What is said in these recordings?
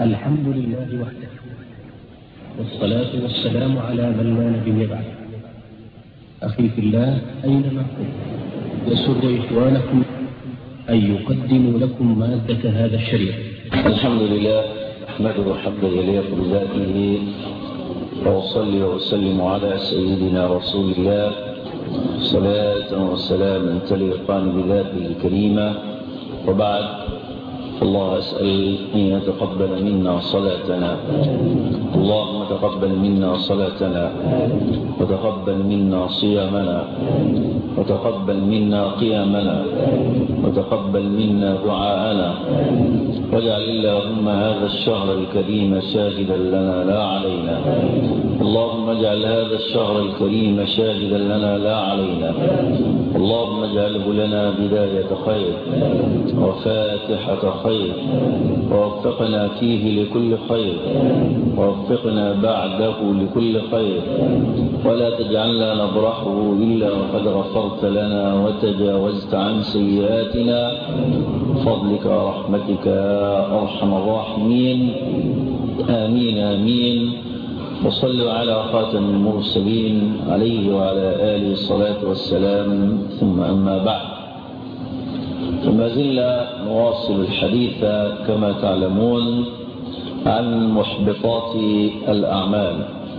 الحمد لله وحده والصلاة والسلام على من لا نبي بعده أخي في الله أينما كنت يسر إخوانكم أن يقدموا لكم مادة هذا الشريط الحمد لله أحمده حمدا يليق بذاته وأصلي وأسلم على سيدنا رسول الله صلاة وسلاما تليقان بذاته الكريمة وبعد الله أسأل أن يتقبل منا صلاتنا اللهم تقبل منا صلاتنا وتقبل منا صيامنا وتقبل منا قيامنا وتقبل منا دعاءنا واجعل اللهم هذا الشهر الكريم شاهدا لنا لا علينا اللهم اجعل هذا الشهر الكريم شاهدا لنا لا علينا اللهم اجعله لنا بداية خير وفاتحة خير ووفقنا فيه لكل خير ووفقنا بعده لكل خير ولا تجعلنا نبرحه إلا وقد غفرت لنا وتجاوزت عن سيئاتنا فضلك ورحمتك يا أرحم الراحمين آمين آمين وصلوا على خاتم المرسلين عليه وعلى آله الصلاة والسلام ثم أما بعد فما زلنا نواصل الحديث كما تعلمون عن محبطات الأعمال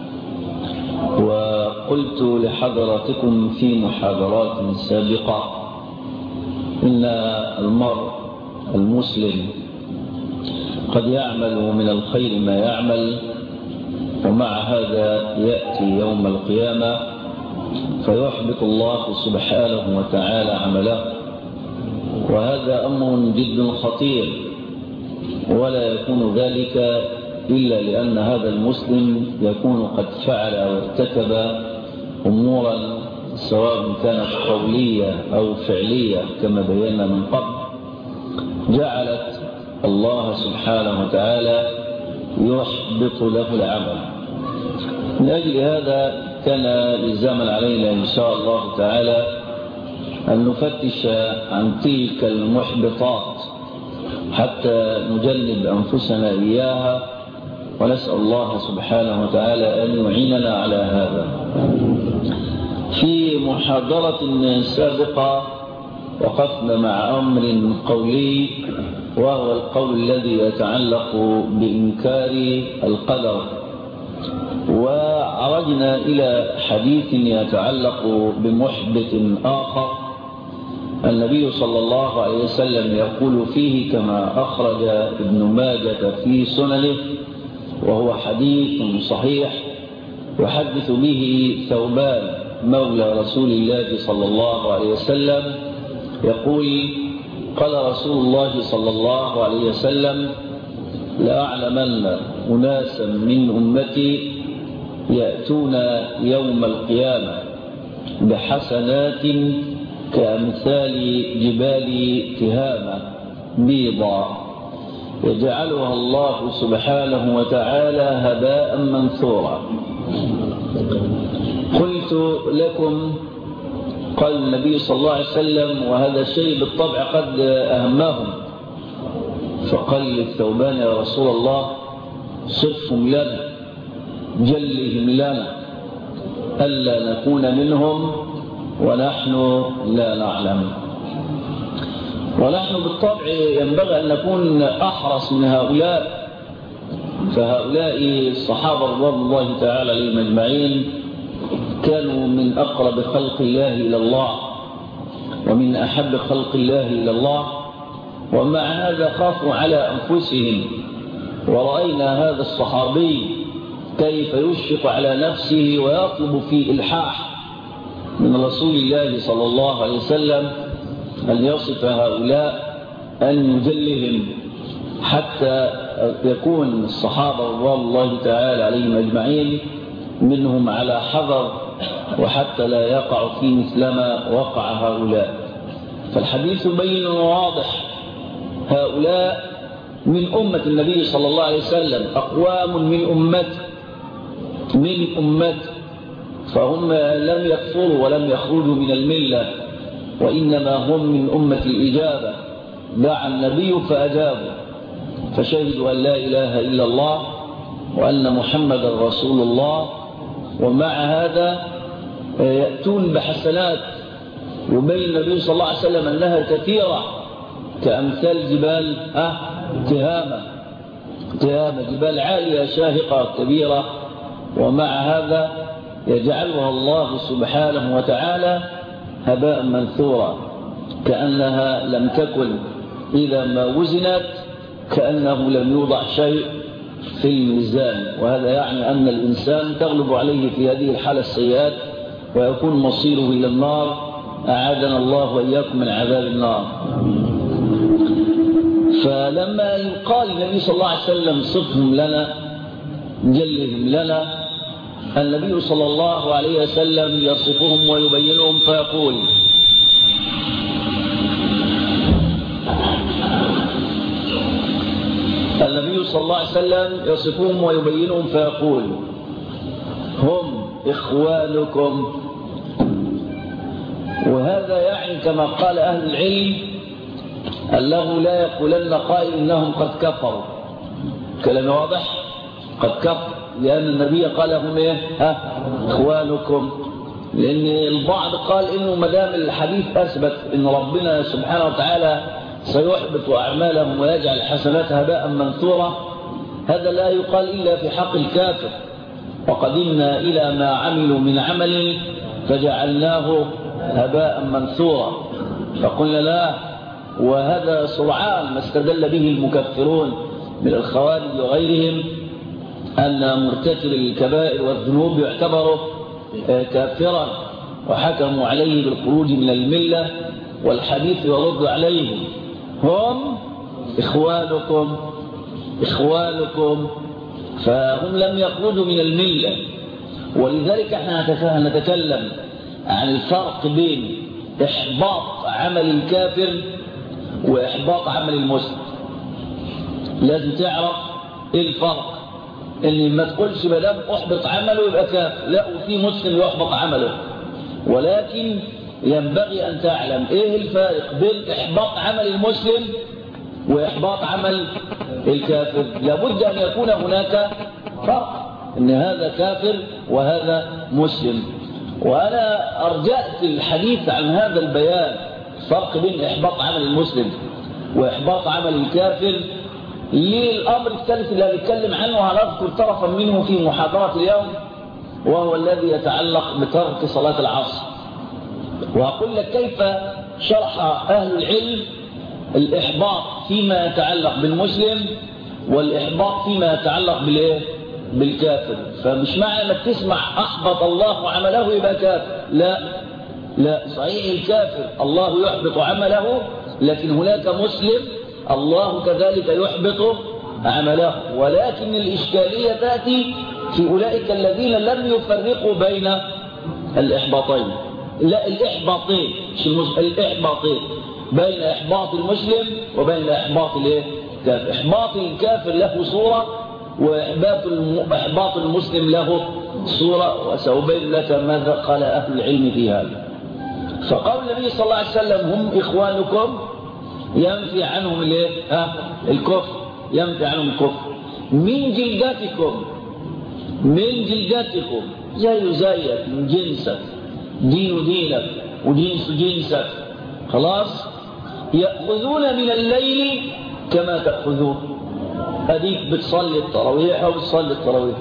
وقلت لحضراتكم في محاضرات سابقة إن المرء المسلم قد يعمل من الخير ما يعمل ومع هذا يأتي يوم القيامة فيحبط الله سبحانه وتعالى عمله وهذا أمر جد خطير ولا يكون ذلك إلا لأن هذا المسلم يكون قد فعل وارتكب أمورا سواء كانت قولية أو فعلية كما بينا من قبل جعلت الله سبحانه وتعالى يحبط له العمل من أجل هذا كان لزاما علينا إن شاء الله تعالى أن نفتش عن تلك المحبطات حتى نجنب أنفسنا إياها ونسأل الله سبحانه وتعالى أن يعيننا على هذا في محاضرة سابقة وقفنا مع أمر قولي وهو القول الذي يتعلق بإنكار القدر وعرجنا إلى حديث يتعلق بمحبط آخر النبي صلى الله عليه وسلم يقول فيه كما أخرج ابن ماجة في سننه وهو حديث صحيح يحدث به ثوبان مولى رسول الله صلى الله عليه وسلم يقول قال رسول الله صلى الله عليه وسلم لأعلمن أناسا من أمتي يأتون يوم القيامة بحسنات كأمثال جبال تهامة بيضا يجعلها الله سبحانه وتعالى هباء منثورا قلت لكم قال النبي صلى الله عليه وسلم وهذا الشيء بالطبع قد أهمهم فقال للثوبان يا رسول الله صفهم لنا جلهم لنا ألا نكون منهم ونحن لا نعلم ونحن بالطبع ينبغي أن نكون أحرص من هؤلاء فهؤلاء الصحابة رضي الله تعالى عليهم أجمعين كانوا من أقرب خلق الله إلى الله ومن أحب خلق الله إلى الله ومع هذا خافوا على أنفسهم ورأينا هذا الصحابي كيف يشفق على نفسه ويطلب في إلحاح من رسول الله صلى الله عليه وسلم أن يصف هؤلاء أن يجلهم حتى يكون الصحابة رضي الله تعالى عليهم أجمعين منهم على حذر وحتى لا يقع في مثلما وقع هؤلاء فالحديث بين وواضح هؤلاء من أمة النبي صلى الله عليه وسلم أقوام من أمته من أمته فهم لم يكفروا ولم يخرجوا من الملة وإنما هم من أمة الإجابة دعا النبي فأجابوا فشهدوا أن لا إله إلا الله وأن محمد رسول الله ومع هذا يأتون بحسنات وبين النبي صلى الله عليه وسلم أنها كثيرة كأمثال جبال أه تهامة تهامة جبال عالية شاهقة كبيرة ومع هذا يجعلها الله سبحانه وتعالى هباء منثورا كأنها لم تكن إذا ما وزنت كأنه لم يوضع شيء في الميزان وهذا يعني أن الإنسان تغلب عليه في هذه الحالة السيئات ويكون مصيره إلى النار أعادنا الله وإياكم من عذاب النار فلما يقال النبي صلى الله عليه وسلم صفهم لنا جلهم لنا النبي صلى الله عليه وسلم يصفهم ويبينهم فيقول النبي صلى الله عليه وسلم يصفهم ويبينهم فيقول هم إخوانكم وهذا يعني كما قال أهل العلم أنه لا يقولن قائل إنهم قد كفروا كلام واضح قد كفر لأن النبي قال لهم إيه ها إخوانكم لأن البعض قال إنه مدام الحديث أثبت إن ربنا سبحانه وتعالى سيحبط أعمالهم ويجعل الحسنات هباء منثورا هذا لا يقال إلا في حق الكافر وقدمنا إلى ما عملوا من عمل فجعلناه هباء منثورا فقلنا لا وهذا سرعان ما استدل به المكفرون من الخوارج وغيرهم أن مرتكب الكبائر والذنوب يعتبر كافرا وحكموا عليه بالخروج من الملة والحديث يرد عليهم هم إخوانكم إخوانكم فهم لم يخرجوا من الملة ولذلك احنا نتكلم عن الفرق بين إحباط عمل الكافر وإحباط عمل المسلم لازم تعرف ايه الفرق ان ما تقولش ما دام احبط عمله يبقى كافر لا وفي مسلم يحبط عمله ولكن ينبغي ان تعلم ايه الفارق بين احباط عمل المسلم واحباط عمل الكافر لابد ان يكون هناك فرق ان هذا كافر وهذا مسلم وانا ارجأت الحديث عن هذا البيان فرق بين احباط عمل المسلم واحباط عمل الكافر للأمر الثالث اللي هنتكلم عنه هنذكر طرفا منه في محاضرة اليوم وهو الذي يتعلق بترك صلاة العصر وأقول لك كيف شرح أهل العلم الإحباط فيما يتعلق بالمسلم والإحباط فيما يتعلق بالإيه؟ بالكافر فمش معنى انك تسمع أحبط الله عمله يبقى كافر لا لا صحيح الكافر الله يحبط عمله لكن هناك مسلم الله كذلك يحبط عمله ولكن الإشكالية تأتي في أولئك الذين لم يفرقوا بين الإحباطين لا الإحباطين مش الإحباطين بين إحباط المسلم وبين إحباط الكافر إحباط الكافر له صورة وإحباط إحباط المسلم له صورة وسأبين لك ماذا قال أهل العلم في هذا فقول النبي صلى الله عليه وسلم هم إخوانكم ينفي عنهم الايه ها الكفر ينفي عنهم الكفر من جلدتكم من جلدتكم زي زيك من جنسك دين دينك وجنس جنسك خلاص يأخذون من الليل كما تأخذون أديك بتصلي التراويح أو بتصلي التراويح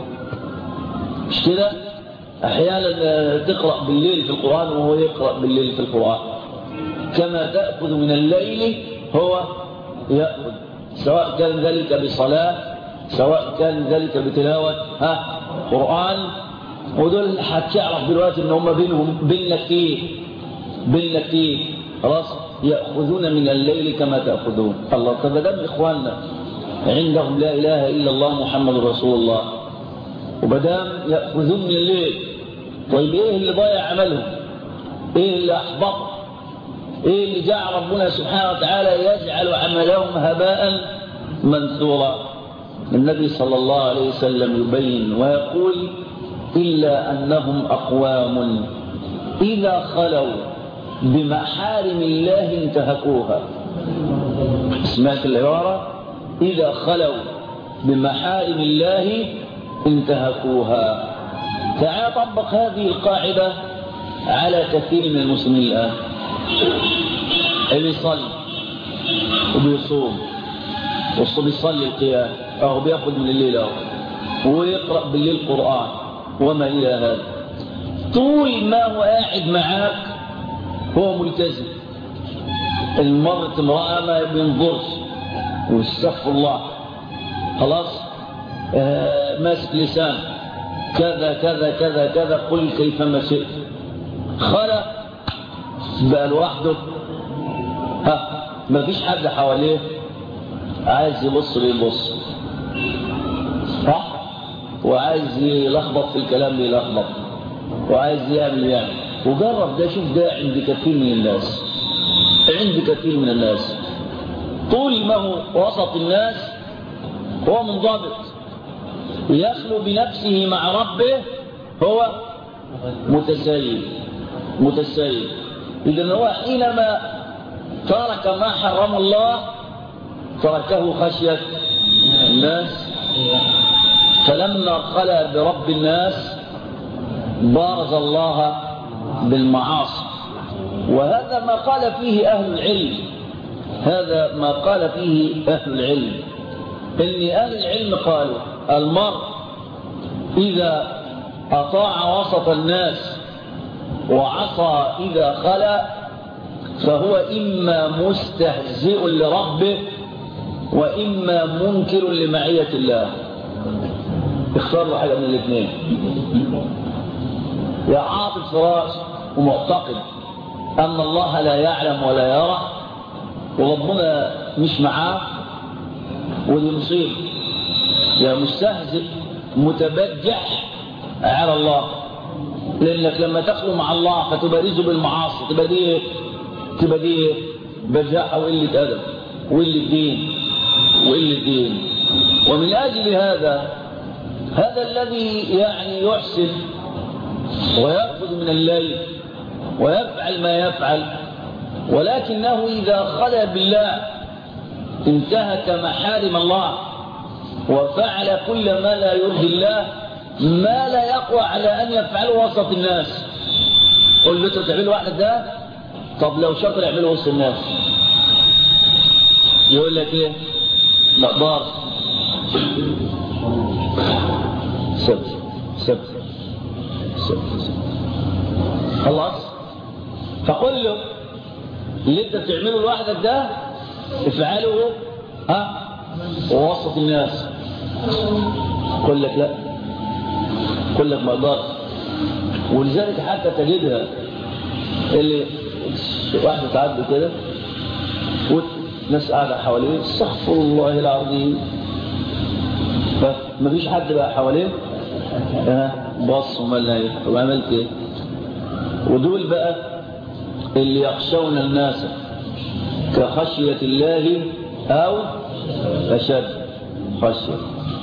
مش كده أحيانا تقرأ بالليل في القرآن وهو يقرأ بالليل في القرآن كما تأخذ من الليل هو يأخذ سواء كان ذلك بصلاة سواء كان ذلك بتلاوة ها قرآن ودول هتعرف دلوقتي ان هم بينهم بيننا كتير بيننا كتير خلاص يأخذون من الليل كما تأخذون الله طب دام إخواننا عندهم لا إله إلا الله محمد رسول الله وبدام يأخذون من الليل طيب إيه اللي ضيع عملهم إيه اللي أحبط إيه اللي جعل ربنا سبحانه وتعالى يجعل عملهم هباء منثورا النبي صلى الله عليه وسلم يبين ويقول إلا أنهم أقوام إذا خلوا بمحارم الله انتهكوها سمعت العبارة إذا خلوا بمحارم الله انتهكوها تعال طبق هذه القاعدة على كثير من المسلمين الآن اللي يصلي وبيصوم وبيصلي القيام أو بياخذ من الليل أو ويقرأ بالليل قرآن وما إلى هذا طول ما هو قاعد معاك هو ملتزم المرة امرأة ما بينظرش واستغفر الله خلاص آه ماسك لسان كذا كذا كذا كذا قل كيفما شئت خلق بقى لوحده ها ما فيش حد حواليه عايز يبص يبص صح وعايز يلخبط في الكلام يلخبط وعايز يعمل يعمل وجرب ده شوف ده عند كثير من الناس عند كثير من الناس طول ما هو وسط الناس هو منضبط يخلو بنفسه مع ربه هو متسيب متسيب إذن هو حينما ترك ما حرم الله تركه خشية الناس فلما خلى برب الناس بارز الله بالمعاصي وهذا ما قال فيه أهل العلم هذا ما قال فيه أهل العلم إن أهل العلم قالوا المرء إذا أطاع وسط الناس وعصى إذا خلا فهو إما مستهزئ لربه وإما منكر لمعية الله اختار له حاجة من الاثنين يا عاطف فراش ومعتقد أن الله لا يعلم ولا يرى وربنا مش معاه ودي مصيبة يا مستهزئ متبجح على الله لأنك لما تخلو مع الله فتبارزه بالمعاصي تبقى دي تبقى دي بجاحة وقلة أدب وقلة دين وقلة دين ومن أجل هذا هذا الذي يعني يحسن ويأخذ من الليل ويفعل ما يفعل ولكنه إذا خلى بالله انتهك محارم الله وفعل كل ما لا يرضي الله ما لا يقوى على أن يفعله وسط الناس قل له تعملوا واحد ده طب لو شاطر يعمله وسط الناس يقول لك ايه مقدار سبت سبت سبت خلاص فقل له اللي انت بتعمله لوحدك ده افعله ها ووسط الناس قل لك لا قل لك ما اقدرش ولذلك حتى تجدها اللي واحدة تعدي كده والناس قاعدة حواليه استغفر الله العظيم فما فيش حد بقى حواليه ها بص ومال ايه طب عملت ايه ودول بقى اللي يخشون الناس كخشية الله أو أشد خشية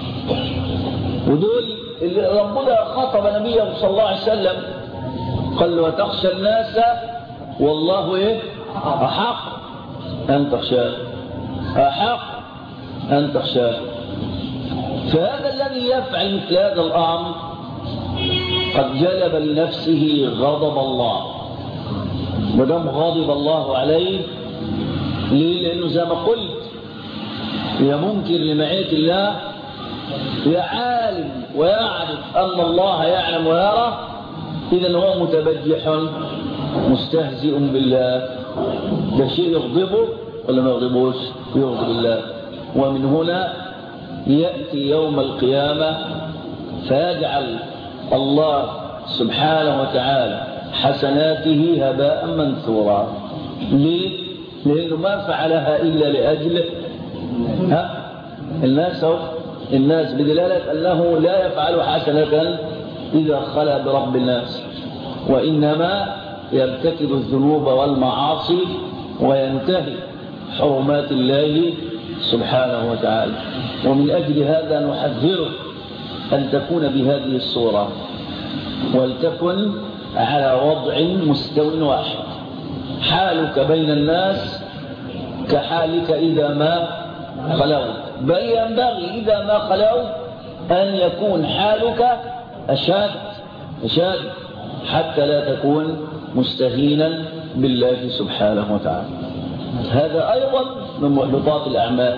ودول اللي ربنا خاطب نبيه صلى الله عليه وسلم قال له وتخشى الناس والله ايه أحق أن تخشاه أحق أن تخشاه فهذا الذي يفعل مثل هذا الأمر قد جلب لنفسه غضب الله ودم غضب الله عليه ليه لأنه زي ما قلت يا منكر لمعية الله يا عالم ويعرف أن الله يعلم ويرى إذا هو متبجح مستهزئ بالله ده شيء يغضبه ولا ما يغضبوش يغضب الله ومن هنا يأتي يوم القيامة فيجعل الله سبحانه وتعالى حسناته هباء منثورا ليه؟ لأنه ما فعلها إلا لأجل ها؟ الناس هو الناس بدلالة أنه لا يفعل حسنة إذا خلى برب الناس وإنما يرتكب الذنوب والمعاصي وينتهي حرمات الله سبحانه وتعالى ومن أجل هذا نحذره أن تكون بهذه الصورة ولتكن على وضع مستو واحد حالك بين الناس كحالك إذا ما خلوت بل ينبغي إذا ما خلوت أن يكون حالك أشد أشد حتى لا تكون مستهينا بالله سبحانه وتعالى هذا أيضا من محبطات الأعمال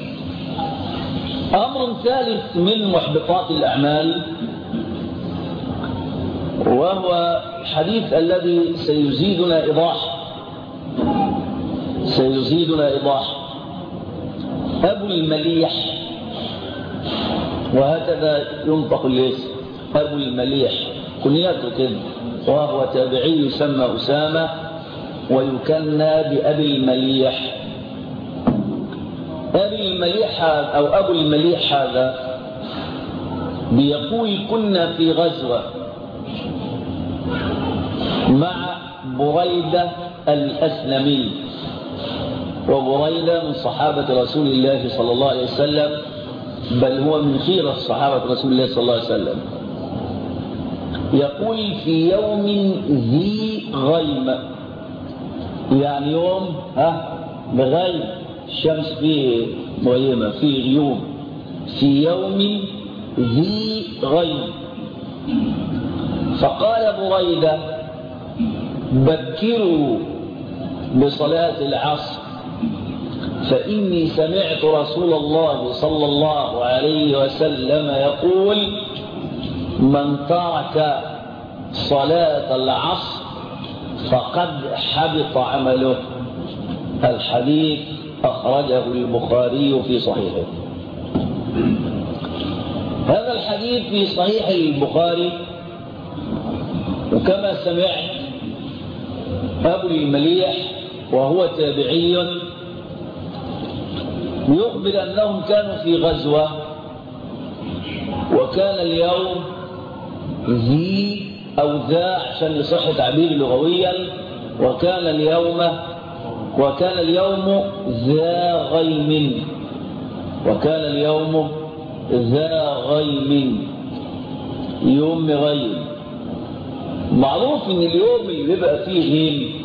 أمر ثالث من محبطات الأعمال وهو الحديث الذي سيزيدنا إيضاح سيزيدنا إيضاح أبو المليح وهكذا ينطق الاسم أبو المليح كنيته كده وهو تابعي يسمى أسامة ويكنى بأبي المليح أبي المليح أو أبو المليح هذا بيقول كنا في غزوة مع بريدة الأسلمي وبريدة من صحابة رسول الله صلى الله عليه وسلم بل هو من خيرة صحابة رسول الله صلى الله عليه وسلم يقول في يوم ذي غيم يعني يوم ها بغيم الشمس فيه مغيمة فيه غيوم في يوم ذي غيم فقال بريدة بكروا بصلاة العصر فإني سمعت رسول الله صلى الله عليه وسلم يقول من ترك صلاة العصر فقد حبط عمله الحديث أخرجه البخاري في صحيحه هذا الحديث في صحيح البخاري وكما سمعت أبو المليح وهو تابعي يخبر أنهم كانوا في غزوة وكان اليوم ذي أو ذا عشان يصح تعبير لغويا وكان اليوم وكان اليوم ذا غيم وكان اليوم ذا غيم يوم غيم معروف ان اليوم اللي بيبقى فيه غيم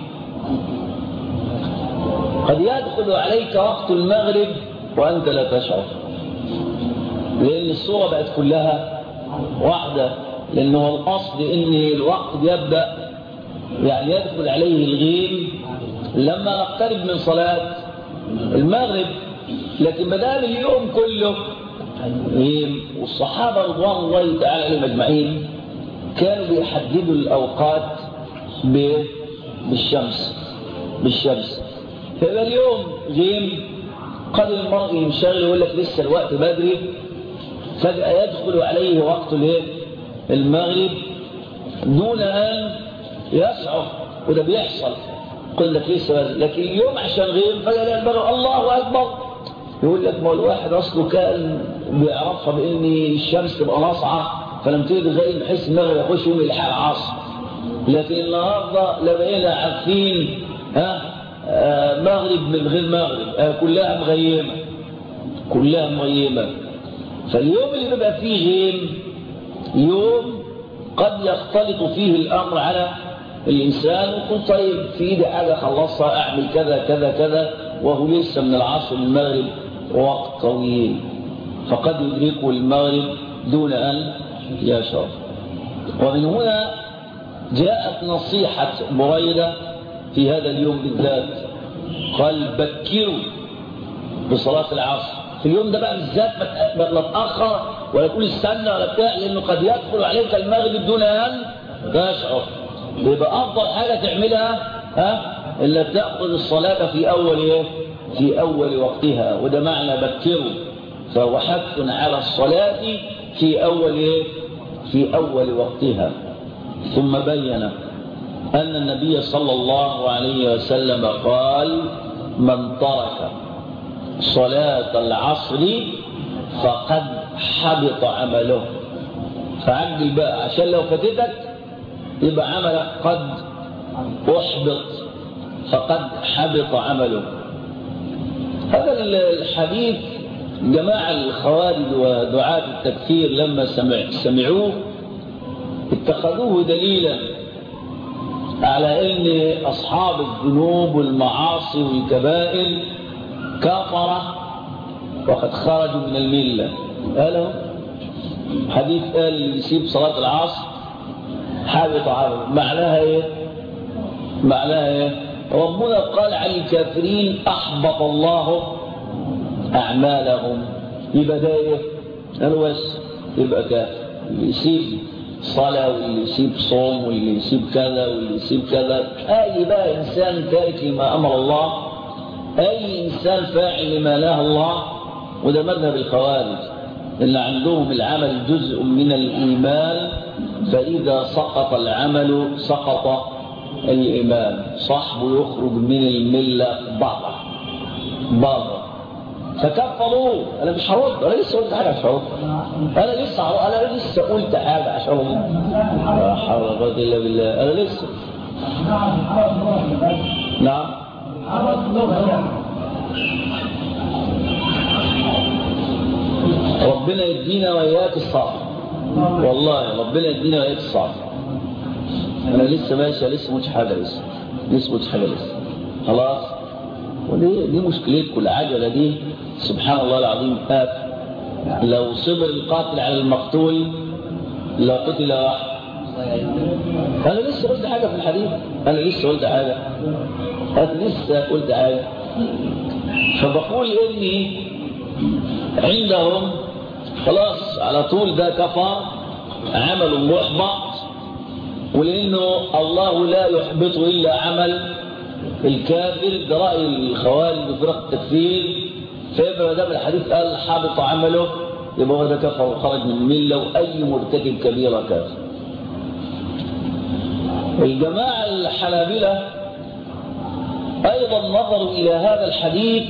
قد يدخل عليك وقت المغرب وأنت لا تشعر لأن الصورة بقت كلها واحدة لأنه الأصل إن الوقت يبدأ يعني يدخل عليه الغيم لما نقترب من صلاة المغرب لكن بدال اليوم كله غيم والصحابة رضوان الله تعالى عليهم أجمعين كانوا بيحددوا الأوقات بالشمس بالشمس فيبقى اليوم غيم قد المرء ينشغل ويقول لك لسه الوقت بدري فجأة يدخل عليه وقت المغرب دون أن يشعر وده بيحصل يقول لك لسه بدري لكن اليوم عشان غيم فجأة يلاقي المغرب الله أكبر يقول لك ما الواحد أصله كان بيعرفها بإن الشمس تبقى ناصعة فلما تيجي غيم بحيث المغرب يخش يوم يلحق العصر لكن النهارده لا بقينا عارفين ها آه مغرب من غير مغرب آه كلها مغيمة كلها مغيمة فاليوم اللي بيبقى فيه غيم يوم قد يختلط فيه الأمر على الإنسان ويقول طيب في إيدي حاجة خلصها أعمل كذا كذا كذا وهو لسه من العصر للمغرب وقت طويل فقد يدركه المغرب دون أن يشعر ومن هنا جاءت نصيحة بريدة في هذا اليوم بالذات قال بكروا بصلاة العصر في اليوم ده بقى بالذات ما تتأخر ولا تقول استنى ولا بتاع لأنه قد يدخل عليك المغرب دون أن تشعر يبقى أفضل حاجة تعملها ها إلا تأخذ الصلاة في أول إيه؟ في أول وقتها وده معنى بكروا فهو حث على الصلاة في أول إيه؟ في أول وقتها ثم بين أن النبي صلى الله عليه وسلم قال من ترك صلاة العصر فقد حبط عمله فعجل بقى عشان لو فاتتك يبقى عملك قد أحبط فقد حبط عمله هذا الحديث جماعة الخوارج ودعاة التكفير لما سمع سمعوه اتخذوه دليلا على ان اصحاب الذنوب والمعاصي والكبائر كفرة وقد خرجوا من الملة قالوا حديث قال اللي يسيب صلاة العصر حابط عمله معناها ايه معناها ايه ربنا قال عن الكافرين احبط الله اعمالهم يبقى ده ايه قالوا بس يبقى كافر اللي يسيب صلاة واللي يسيب صوم واللي يسيب كذا واللي يسيب كذا اي بقى انسان تارك لما امر الله اي انسان فاعل لما نهى الله وده مذهب الخوارج اللي عندهم العمل جزء من الايمان فاذا سقط العمل سقط الايمان صاحبه يخرج من المله بره بره فكفروا انا مش هرد انا لسه قلت حاجه مش هرد انا لسه هرد. انا لسه قلت حاجه عشان لا حول ولا قوه الا بالله انا لسه نعم ربنا يدينا واياك الصبر والله ربنا يدينا واياك الصبر انا لسه ماشي لسه مش حاجه لسه لسه مش حاجه لسه خلاص ودي دي مشكلتكم العجله دي سبحان الله العظيم آف لو صبر القاتل على المقتول لقتل واحد انا لسه قلت حاجه في الحديث انا لسه قلت حاجه انا لسه قلت حاجه فبقول اني عندهم خلاص على طول ده كفر عمل محبط ولانه الله لا يحبط الا عمل الكافر ده راي الخوارج بفرق التكفير فيبقى ده الحديث قال حبط عمله يبقى هو ده كفر وخرج من المله واي مرتكب كبيره كافر الجماعه الحنابله ايضا نظروا الى هذا الحديث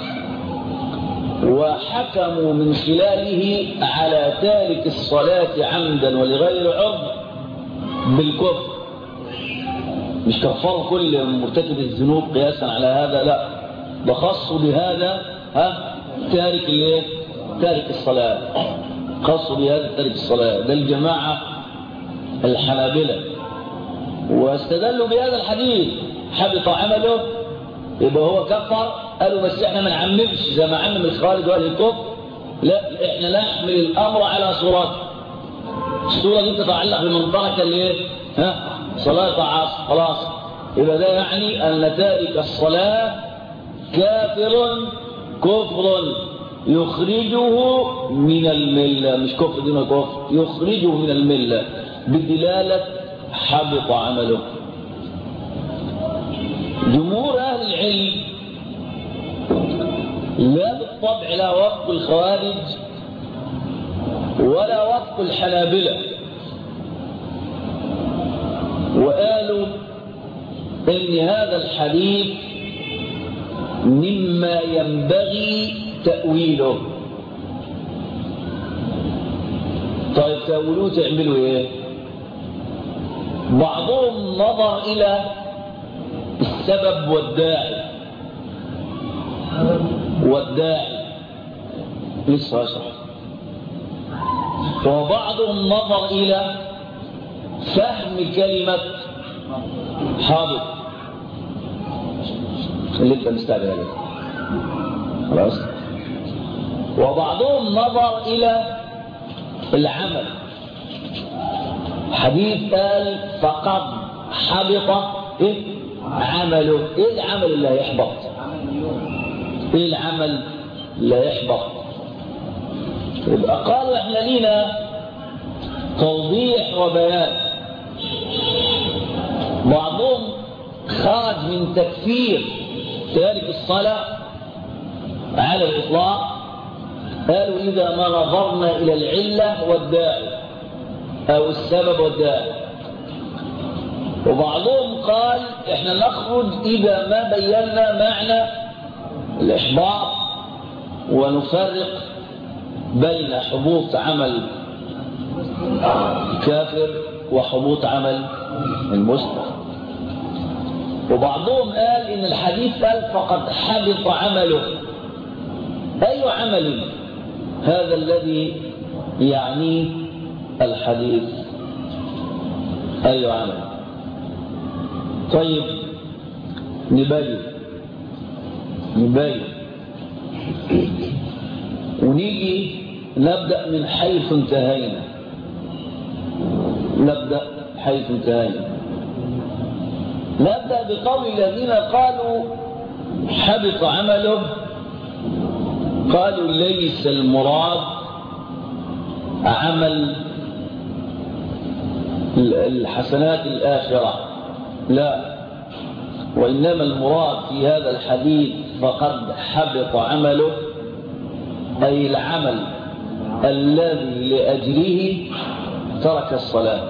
وحكموا من خلاله على تارك الصلاة عمدا ولغير عذر بالكفر مش كفروا كل مرتكب الذنوب قياسا على هذا لا ده خصوا بهذا ها تارك الايه تارك الصلاة خصوا بهذا تارك الصلاة ده الجماعة الحنابلة واستدلوا بهذا الحديث حبط عمله يبقى هو كفر قالوا بس احنا ما نعممش زي ما عمم الخالد واهل الكفر لا احنا نحمل الامر على صورته الصوره دي تتعلق بمنطقه الايه ها صلاه عصر خلاص يبقى ده يعني ان تارك الصلاه كافر كفر يخرجه من المله مش كفر دون كفر يخرجه من المله بدلاله حبط عمله جمهور أهل العلم لا بالطبع لا وفق الخوارج ولا وفق الحنابلة وقالوا إن هذا الحديث مما ينبغي تأويله طيب تأولوه تعملوا ايه بعضهم نظر إلى السبب والداعي والداعي لسه أشرح وبعضهم نظر إلى فهم كلمة حاضر اللي انت مستعجل عليه خلاص وبعضهم نظر إلى العمل حديث قال فقد حبط إيه؟ عمله ايه العمل اللي هيحبط ايه العمل اللي هيحبط يبقى قالوا احنا لينا توضيح وبيان بعضهم خرج من تكفير تارك الصلاة على الإطلاق قالوا إذا ما نظرنا إلى العلة والداعي أو السبب والداعي وبعضهم قال احنا نخرج إذا ما بينا معنى الإحباط ونفرق بين حبوط عمل الكافر وحبوط عمل المسلم وبعضهم قال إن الحديث قال فقد حبط عمله أي عمل هذا الذي يعنيه الحديث أي عمل طيب نبين نبين ونيجي نبدأ من حيث انتهينا نبدأ حيث انتهينا نبدأ بقول الذين قالوا حبط عمله قالوا ليس المراد عمل الحسنات الآخرة لا وإنما المراد في هذا الحديث فقد حبط عمله أي العمل الذي لأجله ترك الصلاة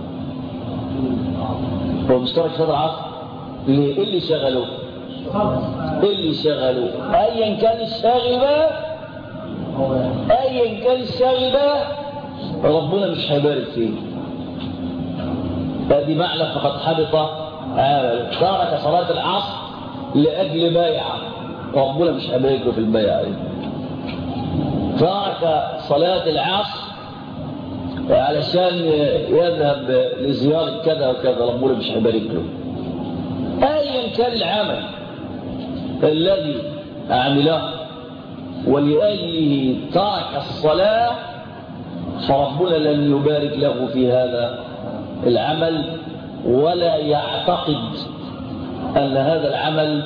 هو مش ترك صلاة العصر ليه؟ إيه اللي شغلوه إيه اللي شغلوه أيا كان الشاغل بقى أيا كان الشاغل بقى ربنا مش هيبارك فيه هذه معنى فقد حبط عمله ترك صلاة العصر لأجل بيعة ربنا مش هيبارك له في البيعة دي ترك صلاة العصر علشان يذهب لزيارة كذا وكذا ربنا مش هيبارك له أيا كان العمل الذي عمله ولأجله ترك الصلاة فربنا لن يبارك له في هذا العمل ولا يعتقد أن هذا العمل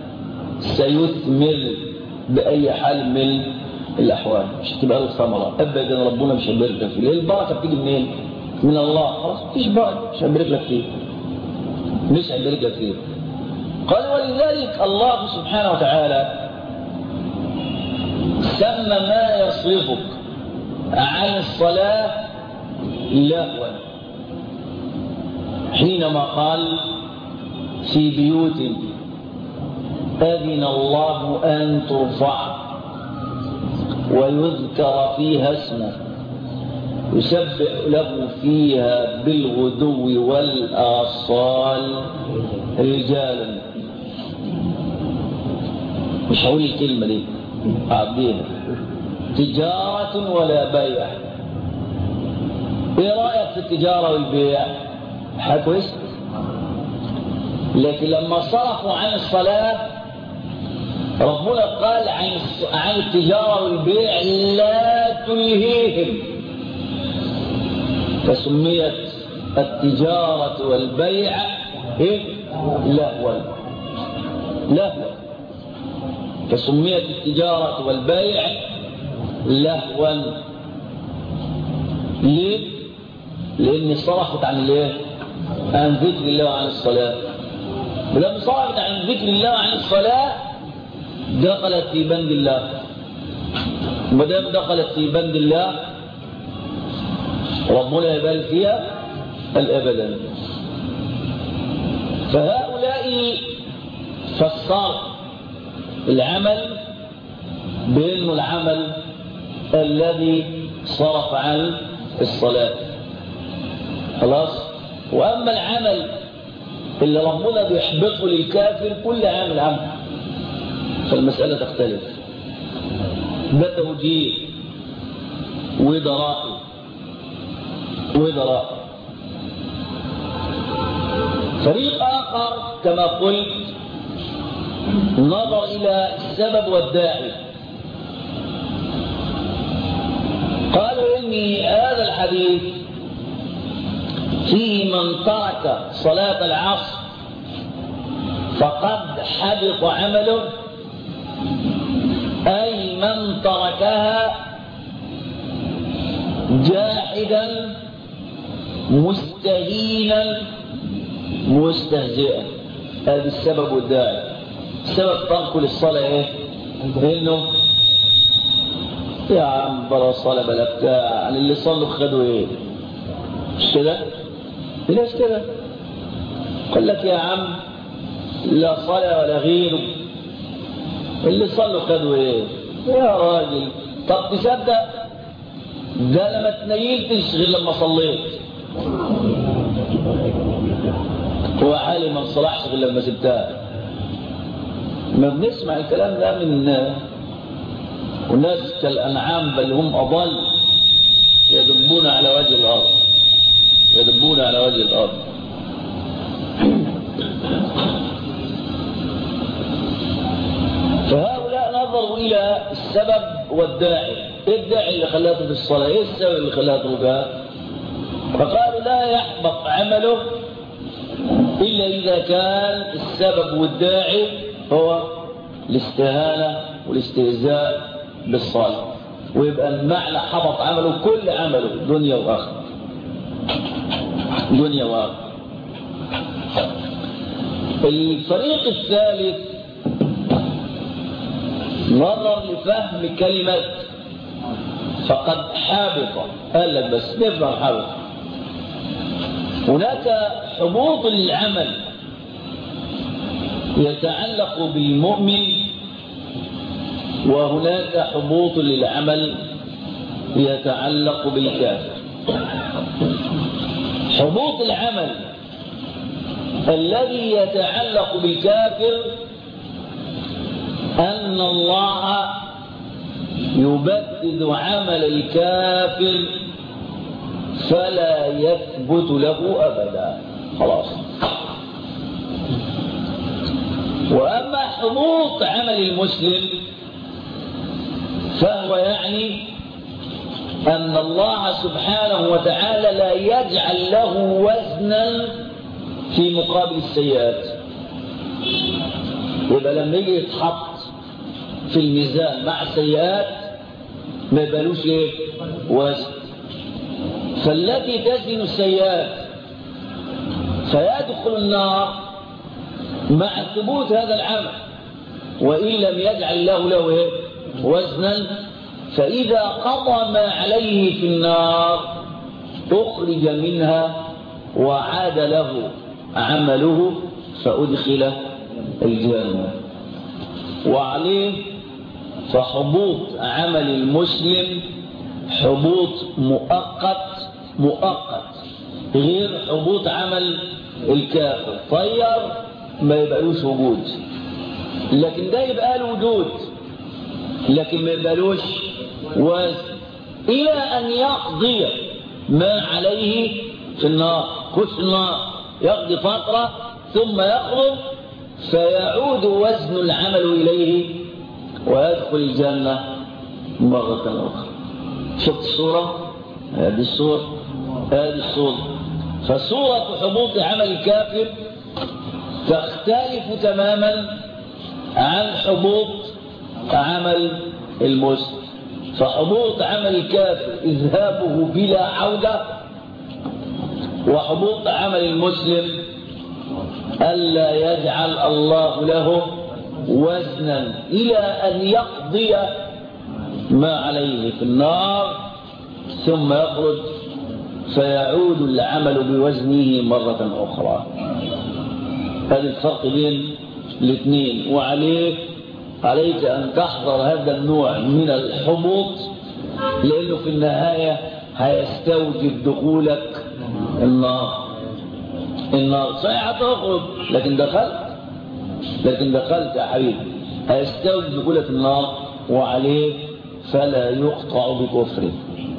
سيثمر بأي حال من الأحوال مش هتبقى له ثمرة أبدا ربنا مش هيبارك لك فيه البركة بتيجي منين؟ من الله خلاص مفيش بركة مش هيبارك لك فيه مش هيبارك لك فيه قال ولذلك الله سبحانه وتعالى سمى ما يصرفك عن الصلاة لهوا حينما قال في بيوت أذن الله أن ترفع ويذكر فيها اسمه يسبح له فيها بالغدو والآصال رجالا مش هقول الكلمة دي عبدين تجارة ولا بيع ايه رأيك في التجارة والبيع حاجة كويس لكن لما صرفوا عن الصلاة ربنا قال عن عن التجارة والبيع لا تلهيهم فسميت التجارة والبيع إيه؟ لهوا لهوا فسميت التجارة والبيع لهوا ليه؟ لأن صرفت عن الايه؟ عن ذكر الله وعن الصلاة ولما صرفت عن ذكر الله وعن الصلاة دخلت في بند الله ما دام دخلت في بند الله ربنا يبال فيها الابدا فهؤلاء فسر العمل بانه العمل الذي صرف عن الصلاه خلاص واما العمل اللي ربنا بيحبطه للكافر كل عمل عمل فالمسألة تختلف ده توجيه وده رأي وده رأي فريق آخر كما قلت نظر إلى السبب والداعي قالوا إني هذا الحديث فيه من ترك صلاة العصر فقد حبط عمله أي من تركها جاحدا مستهينا مستهزئا هذا السبب والداعي سبب ترك للصلاة ايه؟ انه يا عم بلا صلاة بلا بتاع اللي صلوا خدوا ايه؟ مش كده؟ ليش كده؟ قال لك يا عم لا صلاة ولا غيره اللي صلوا خدوا ايه يا راجل طب تصدق ده لما تنيلتش غير لما صليت هو حالي ما انصلحش غير لما سبتها ما بنسمع الكلام ده من وناس كالانعام بل هم اضل يدبون على وجه الارض يدبون على وجه الارض فهؤلاء نظروا إلى السبب والداعي ايه الداعي اللي خلاته في الصلاة ايه السبب اللي خلاته بقى فقالوا لا يحبط عمله إلا إذا كان السبب والداعي هو الاستهانة والاستهزاء بالصالح ويبقى المعنى حبط عمله كل عمله دنيا وآخرة دنيا وآخرة الفريق الثالث نظر لفهم كلمة فقد حابط قال لك بس نفهم حابط هناك حبوط للعمل يتعلق بالمؤمن وهناك حبوط للعمل يتعلق بالكافر حبوط العمل الذي يتعلق بالكافر أن الله يبدد عمل الكافر فلا يثبت له أبدا خلاص وأما حبوط عمل المسلم فهو يعني أن الله سبحانه وتعالى لا يجعل له وزنا في مقابل السيئات يبقى لما يجي يتحط في الميزان مع السيئات ما يبقالوش ايه وزن فالتي تزن السيئات فيدخل النار مع ثبوت هذا العمل وإن لم يجعل له له إيه؟ وزنا فإذا قضى ما عليه في النار أخرج منها وعاد له عمله فأدخل الجنة وعليه فحبوط عمل المسلم حبوط مؤقت مؤقت غير حبوط عمل الكافر طير ما يبقالوش وجود لكن ده يبقى له وجود لكن ما يبقالوش وزن إلى أن يقضي ما عليه في النار خش النار يقضي فترة ثم يخرج فيعود وزن العمل إليه ويدخل الجنة مرة أخرى شفت الصورة هذه الصورة هذه الصورة فصورة حبوط عمل الكافر تختلف تماما عن حبوط عمل المسلم فحبوط عمل الكافر إذهابه بلا عودة وحبوط عمل المسلم ألا يجعل الله له وزنا إلى أن يقضي ما عليه في النار ثم يخرج فيعود العمل بوزنه مرة أخرى هذا الفرق بين الاثنين وعليه عليك أن تحذر هذا النوع من الحبوط لأنه في النهاية هيستوجب دخولك النار النار صحيح هتخرج لكن دخلت لكن دخلت يا حبيبي هيستوجب دخولك النار وعليه فلا يقطع بكفره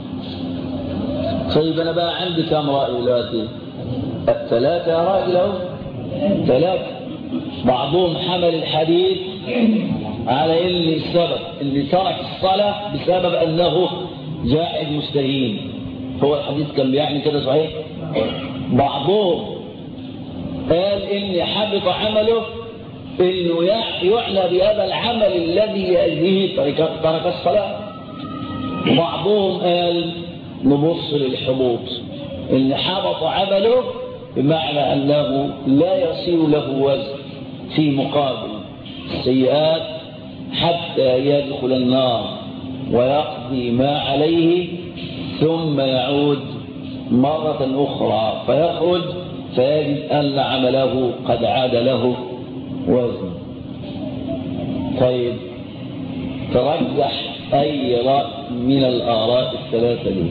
طيب انا بقى عندي كم راي دلوقتي الثلاثه يا راجل اهو ثلاثه بعضهم حمل الحديث على ان السبب اللي ترك الصلاه بسبب انه جاحد مستهين هو الحديث كان بيعني كده صحيح بعضهم قال ان حبط عمله انه يعنى بهذا العمل الذي لاجله ترك ترك الصلاه بعضهم قال نبص للحبوط ان حبط عمله بمعنى انه لا يصير له وزن في مقابل السيئات حتى يدخل النار ويقضي ما عليه ثم يعود مرة أخرى فيخرج فيجد أن عمله قد عاد له وزن طيب ترجح أي رأي من الآراء الثلاثة دي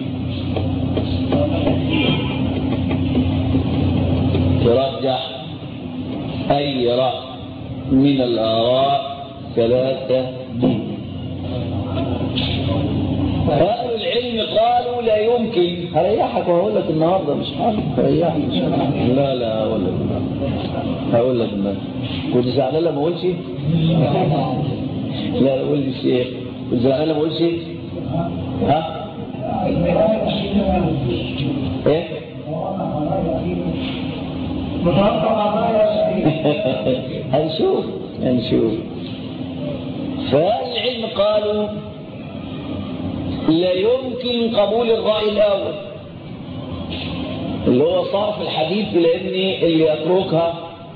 ترجح أي رأي من الآراء ثلاثة دي أهل العلم قالوا لا يمكن هريحك وهقول لك النهارده مش حاجة هريحك لا لا هقول لك هقول لك النهارده كنت زعلان لما اقولش لا قول لي الشيخ كنت زعلان لما اقولش ها ايه هنشوف هنشوف فالعلم قالوا لا يمكن قبول الرأي الأول اللي هو صرف الحديث لأن اللي يتركها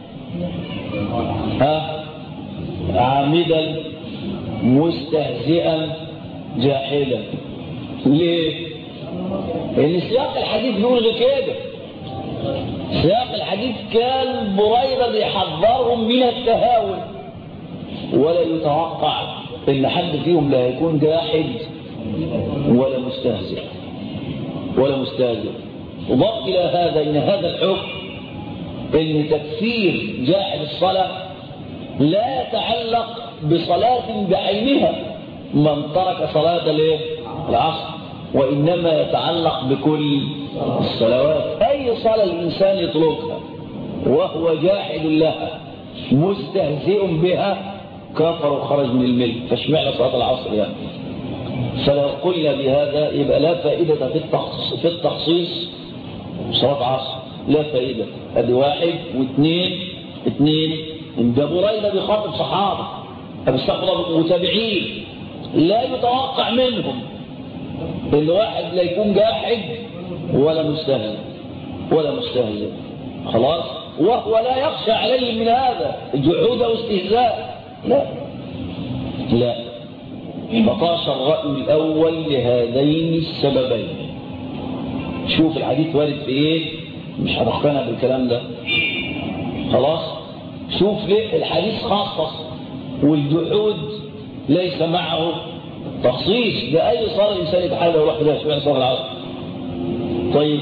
ها عامدا مستهزئا جاحدا ليه؟ لأن سياق الحديث بيقول كده سياق الحديث كان بريرة بيحذرهم من التهاون ولا يتوقع ان حد فيهم لا يكون جاحد ولا مستهزئ ولا مستهزئ وضاف الى هذا ان هذا الحكم ان تكفير جاحد الصلاه لا يتعلق بصلاه بعينها من ترك صلاه الايه العصر وانما يتعلق بكل الصلوات اي صلاه الانسان يطلقها وهو جاحد لها مستهزئ بها كفر وخرج من الملك فاشمعنى صلاه العصر يعني فلو قلنا بهذا يبقى لا فائده في التخصيص في التخصيص صلاه عصر لا فائده ادي واحد واثنين اثنين ده بريده بيخاطب صحابه استغفر متابعين لا يتوقع منهم ان واحد لا يكون جاحد ولا مستهزئ ولا مستهزئ خلاص وهو لا يخشى عليه من هذا جحود واستهزاء لا لا فطاش الرأي الأول لهذين السببين شوف الحديث وارد في ايه مش هتقتنع بالكلام ده خلاص شوف ليه الحديث خصص والجحود ليس معه تخصيص ده أي صار الإنسان يتحدى ويروح كده شوية صار العصر طيب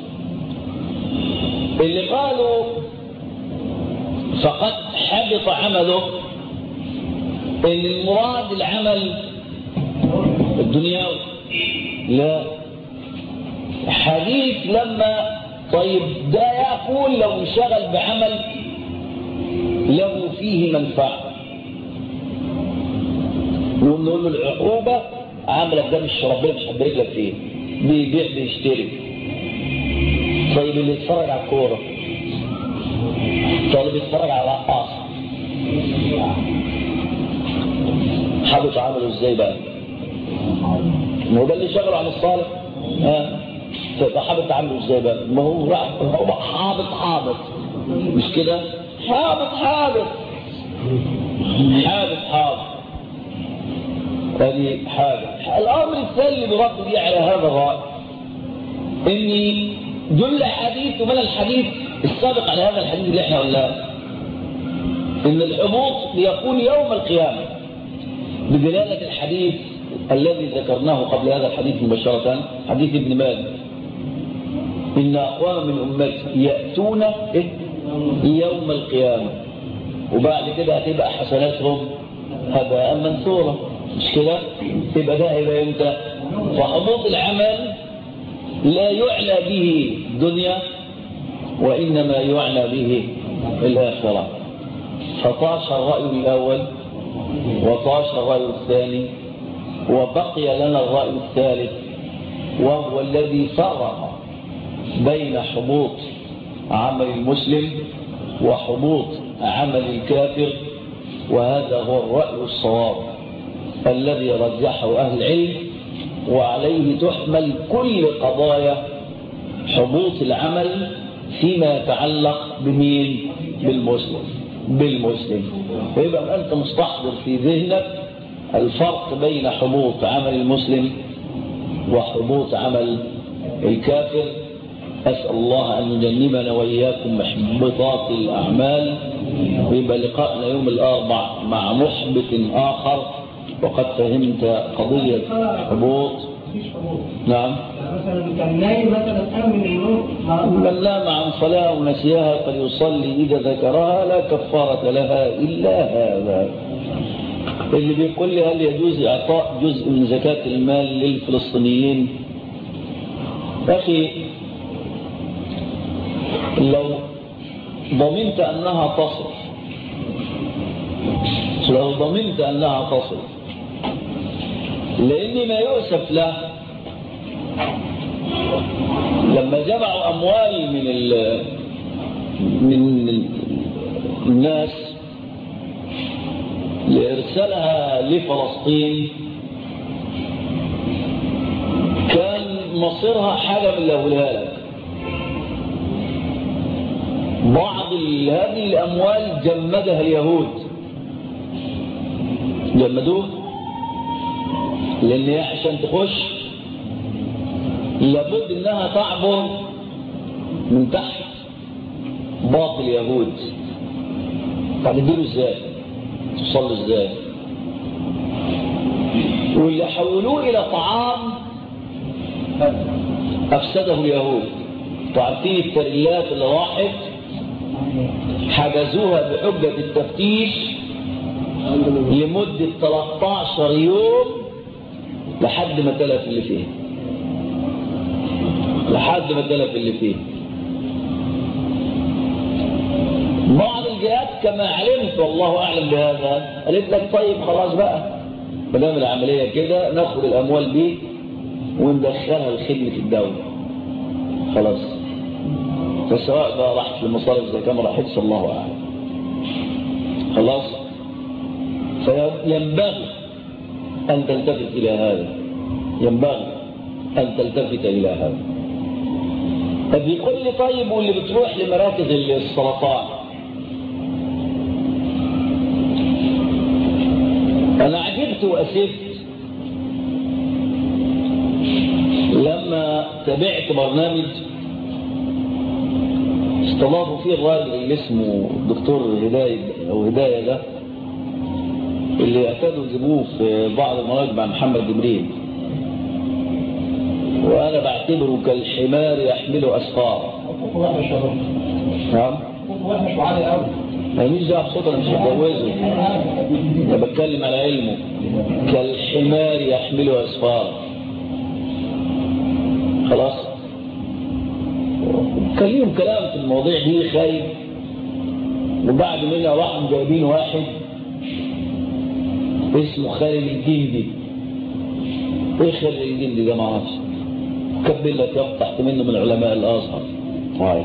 اللي قالوا فقد حبط عمله ان المراد العمل الدنيوي لا حديث لما طيب ده يقول لو انشغل بعمل له فيه منفعه نقول له العقوبة عملك ده مش ربنا مش هتبارك لك فيه بيبيع بيشتري طيب اللي يتفرج على الكورة طالب يتفرج على رقاص حابط عمله ازاي بقى ما هو ده اللي شغله عن الصالح ها فيبقى حابط عمله ازاي بقى ما هو هو حابط حابط مش كده حابط حابط حابط حابط هذه حاجة الأمر الثاني اللي برد بيه على هذا الرأي إني دل حديث ومن الحديث السابق على هذا الحديث اللي احنا قلناه إن الحبوط ليكون يوم القيامة بدلالة الحديث الذي ذكرناه قبل هذا الحديث مباشرة حديث ابن مالك إن أقوام من أمتي يأتون إيه؟ يوم القيامة وبعد كده هتبقى حسناتهم هباء منثورا مش كده يبقى ده هيبقى امتى فحبوط العمل لا يعنى به الدنيا وإنما يعنى به الآخرة فطاش الرأي الأول وطاش الرأي الثاني وبقي لنا الرأي الثالث وهو الذي فرق بين حبوط عمل المسلم وحبوط عمل الكافر وهذا هو الرأي الصواب الذي رجحه أهل العلم وعليه تحمل كل قضايا حبوط العمل فيما يتعلق بمين بالمسلم بالمسلم فيبقى أنت مستحضر في ذهنك الفرق بين حبوط عمل المسلم وحبوط عمل الكافر أسأل الله أن يجنبنا وإياكم محبطات الأعمال ويبقى لقاءنا يوم الأربع مع محبط آخر وقد فهمت قضية حبوط نعم مثلا كان نايم مثلا امن النوم من نام عن صلاة ونسيها فليصلي إذا ذكرها لا كفارة لها إلا هذا اللي بيقول لي هل يجوز إعطاء جزء من زكاة المال للفلسطينيين أخي لو ضمنت أنها تصل لو ضمنت أنها تصل لأن ما يؤسف له لما جمعوا أموال من ال من الناس لإرسالها لفلسطين كان مصيرها حاجة من اللي أقولها لك بعض هذه الأموال جمدها اليهود جمدوه لأن هي عشان تخش لابد انها تعبر من تحت باطل اليهود هتديله ازاي توصل له ازاي واللي حولوه الى طعام افسده اليهود تعرفين التريلات اللي راحت حجزوها بحجة التفتيش لمدة 13 يوم لحد ما تلف اللي فيه لحد ما تلف اللي فيه بعض الجهات كما علمت والله أعلم بهذا قالت لك طيب خلاص بقى ما دام العملية كده ناخد الأموال دي وندخلها لخدمة الدولة خلاص فسواء بقى راحت للمصارف زي كما راحتش الله أعلم خلاص فينبغي أن تلتفت إلى هذا ينبغي أن تلتفت إلى هذا طب يقول لي طيب واللي بتروح لمراكز السرطان أنا عجبت وأسفت لما تابعت برنامج استضافوا فيه الراجل اللي اسمه الدكتور هداية أو هداية ده اللي اعتادوا يجيبوه في بعض المناطق مع محمد جبريل وأنا بعتبره كالحمار يحمل أسفار نعم مش عالي قوي ما يجيش ده بصوت أنا مش هتجوزه أنا بتكلم على علمه كالحمار يحمل أسفار خلاص كان ليهم كلام في المواضيع دي خايف وبعد منها راحوا جايبين واحد اسمه خالد الجندي ايه خالد الجندي ده ما اعرفش كبل لك يقطع تحت منه من علماء الازهر طيب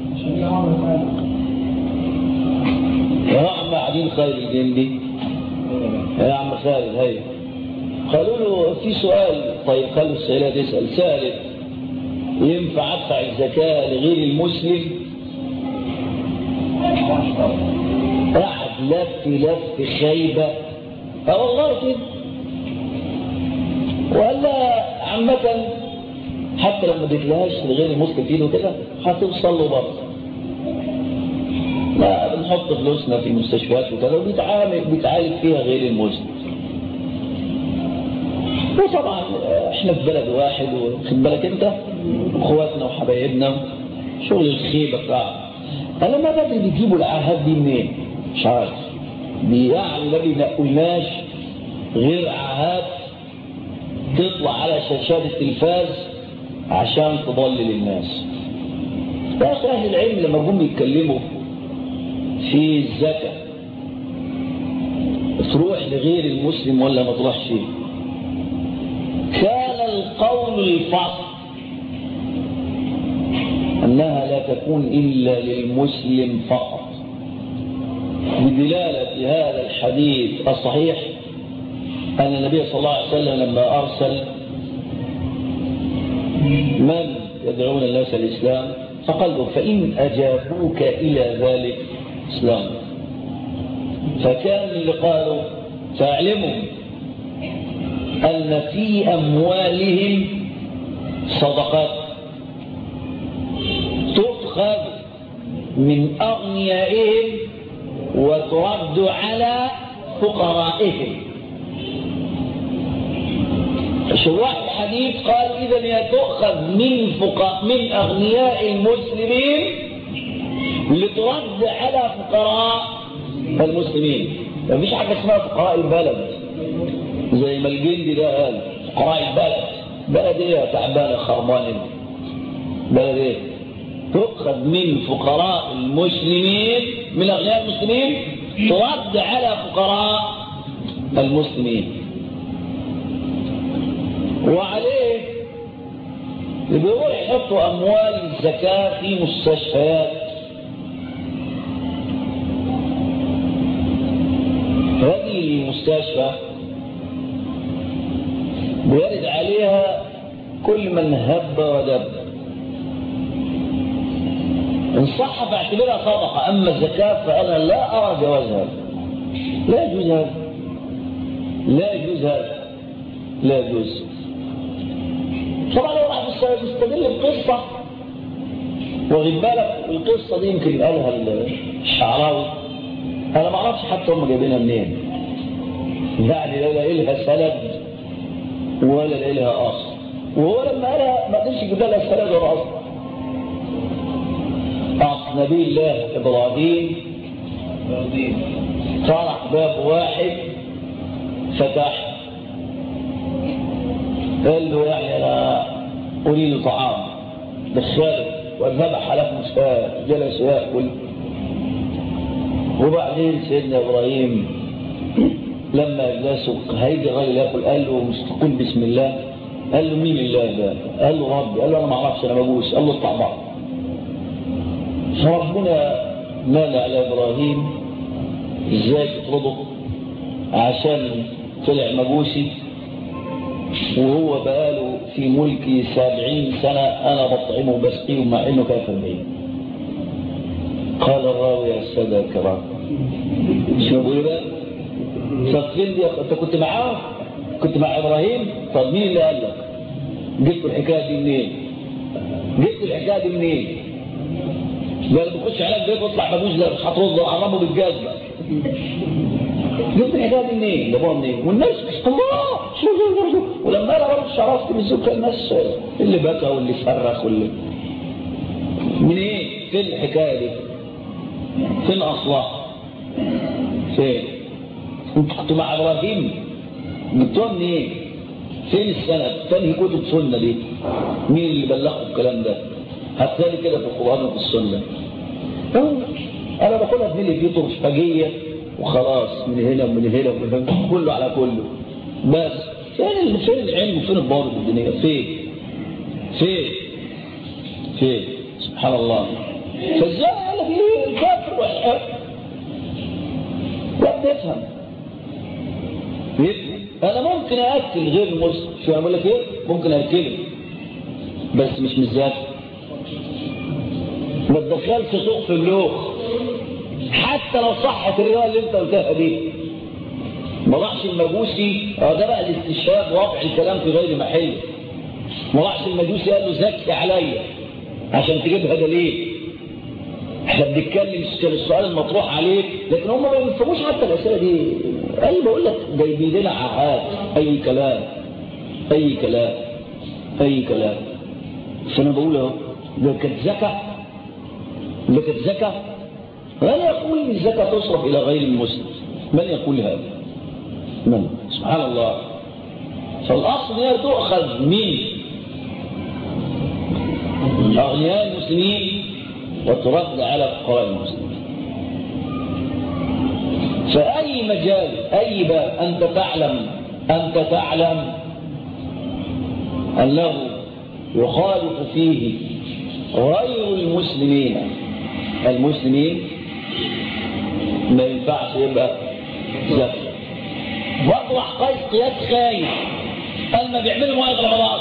يا عم قاعدين خالد الجندي يا عم خالد هي قالوا له في سؤال طيب خلوا السائلة تسأل سألت ينفع ادفع الزكاة لغير المسلم قعد لف لف خيبة اه والله كده ولا عامة حتى لو ما اديتلهاش لغير المسلم فيه كده هتوصل له برضه لا بنحط فلوسنا في مستشفيات وكذا وبيتعامل بيتعالج فيها غير المسلم وطبعا احنا في بلد واحد واخد بالك انت اخواتنا وحبايبنا شغل الخيبه بتاعنا انا ما بدري بيجيبوا العاهات دي منين مش عارف يعني ما بينقلناش غير عاهات تطلع على شاشات التلفاز عشان تضلل الناس يا اخي اهل العلم لما جم يتكلموا في الزكاه تروح لغير المسلم ولا ما تروحش كان القول الفصل أنها لا تكون إلا للمسلم فقط بدلالة هذا الحديث الصحيح أن النبي صلى الله عليه وسلم لما أرسل من يدعون الناس الإسلام فقال له فإن أجابوك إلى ذلك إسلام فكان اللي قالوا فاعلموا أن في أموالهم صدقات تؤخذ من أغنيائهم وترد على فقرائهم شراح الحديث قال إذا هي تؤخذ من فقراء من أغنياء المسلمين لترد على فقراء المسلمين ما فيش حاجة اسمها فقراء البلد زي ما الجندي ده قال فقراء البلد بلد ايه يا تعبان خربان بلد ايه تؤخذ من فقراء المسلمين من اغنياء المسلمين ترد على فقراء المسلمين وعليه بيروح يحطوا أموال الزكاة في مستشفيات هذه المستشفى بيرد عليها كل من هب ودب إن صح فاعتبرها صدقة أما الزكاة فأنا لا أرى جوازها لا يجوز هذا لا يجوز هذا لا يجوز طبعا لو راح يستدل بقصة واخد بالك القصة دي يمكن قالها الشعراوي أنا ما أعرفش حتى هم جايبينها منين يعني لا لها سند ولا لها أصل وهو لما قالها ما قدرش يجيب لها سند ولا أصل أصل نبي الله إبراهيم طرح باب واحد فتح قال له يعني أنا أريد طعام دخله وذبح لكم جلس يأكل وبعدين سيدنا إبراهيم لما جلسوا هيجي الراجل ياكل قال له مستقل بسم الله قال له مين الله ده قال له ربي قال له انا ما اعرفش انا مجوس قال له اطلع بعض فربنا مال على ابراهيم ازاي تطلبه عشان طلع مجوسي وهو بقاله في ملكي سبعين سنة أنا بطعمه وبسقيه مع إنه كان أربعين قال الراوي يا السادة الكرام شو بقول بقى فين دي انت كنت معاه كنت مع ابراهيم طب مين اللي قال لك جبت الحكايه دي منين جبت الحكايه دي منين لا بخش على البيت واطلع ببوز ده مش هترد وعرمه بالجزمه جبت الحكايه دي منين جابوها منين والناس الله ولما انا برضه شرفت بالزوج الناس اللي بكى واللي صرخ واللي من ايه فين الحكايه دي فين اصلها فين انت كنت مع ابراهيم جبتوها منين ايه؟ فين السند تاني كتب سنه دي مين اللي بلغوا الكلام ده هتلاقي كده في القران وفي السنه انا باخدها بملي فيه طرشفجيه وخلاص من هنا ومن هنا ومن هنا كله على كله بس فين فين العلم وفين الضابط الدينيه فين فين فين سبحان الله فازاي قال لك ايه الكافر والحق لا بيفهم انا ممكن اكل غير المسلم شو اقول لك ايه ممكن اكله بس مش مزاج ما تدخلش سوق في اللوخ حتى لو صحت الروايه اللي انت قلتها دي ما راحش المجوسي اه ده بقى الاستشهاد وضع الكلام في غير محله ما راحش المجوسي قال له زكي عليا عشان تجيبها دليل احنا بنتكلم السؤال المطروح عليه لكن هم ما بيفهموش حتى الاسئله دي اي بقول لك جايبين لنا عهات اي كلام اي كلام اي كلام فانا بقول اهو ده كانت زكاه ده كانت زكاه من يقول ان الزكاه تصرف الى غير المسلم من يقول هذا من سبحان الله فالاصل هي تؤخذ من اغنياء المسلمين وترد على فقراء المسلمين فأي مجال أي باب أنت تعلم أنت تعلم أنه يخالف فيه غير المسلمين المسلمين ما ينفعش يبقى زكي واطرح قيس قياس خايف قال ما بيعملوا مواد رمضان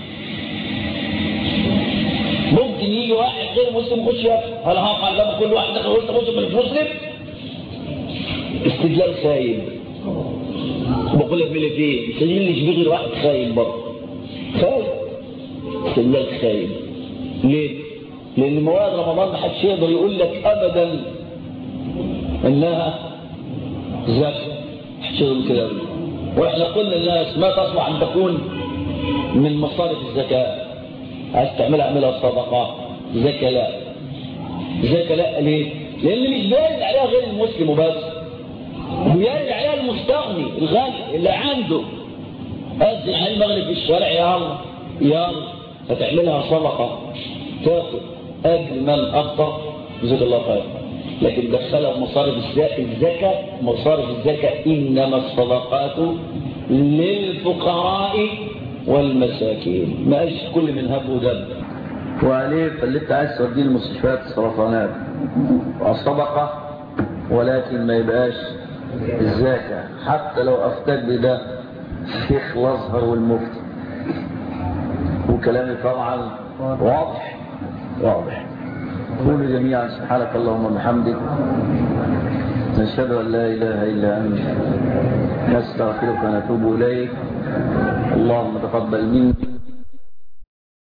ممكن يجي واحد غير مسلم يخش ياكل هل هقع قدام كل واحد دخل قلت مسلم مش مسلم استدلال خايب بقول لك ملي فيه استدلال اللي يشبه غير واحد خايب برضه خايب استدلال خايب ليه؟ لان مواد رمضان ما حدش يقدر يقول لك ابدا انها زكاه محدش يقول كده واحنا قلنا للناس ما تصلح ان تكون من مصارف الزكاه عايز تعملها اعملها صدقات زكاة لا زكاة لا ليه؟ لأن مش بارد عليها غير المسلم وبس ويرد عليها المستغني الغني اللي عنده أذن على المغرب في الشارع يا الله يا الله فتعملها صدقة تاخد أجل من أخطأ جزاك الله خير لكن دخلها في مصارف الزكاة مصارف الزكاة إنما الصدقات للفقراء والمساكين ما قالش كل من هب ودب وعليه فاللي انت عايز توديه المستشفيات السرطانات والصدقة ولكن ما يبقاش الزكاة حتى لو افتاك بده الشيخ الازهر والمفتي وكلامي طبعا واضح واضح قولوا جميعا سبحانك اللهم وبحمدك نشهد ان لا اله الا انت نستغفرك ونتوب اليك اللهم تقبل مني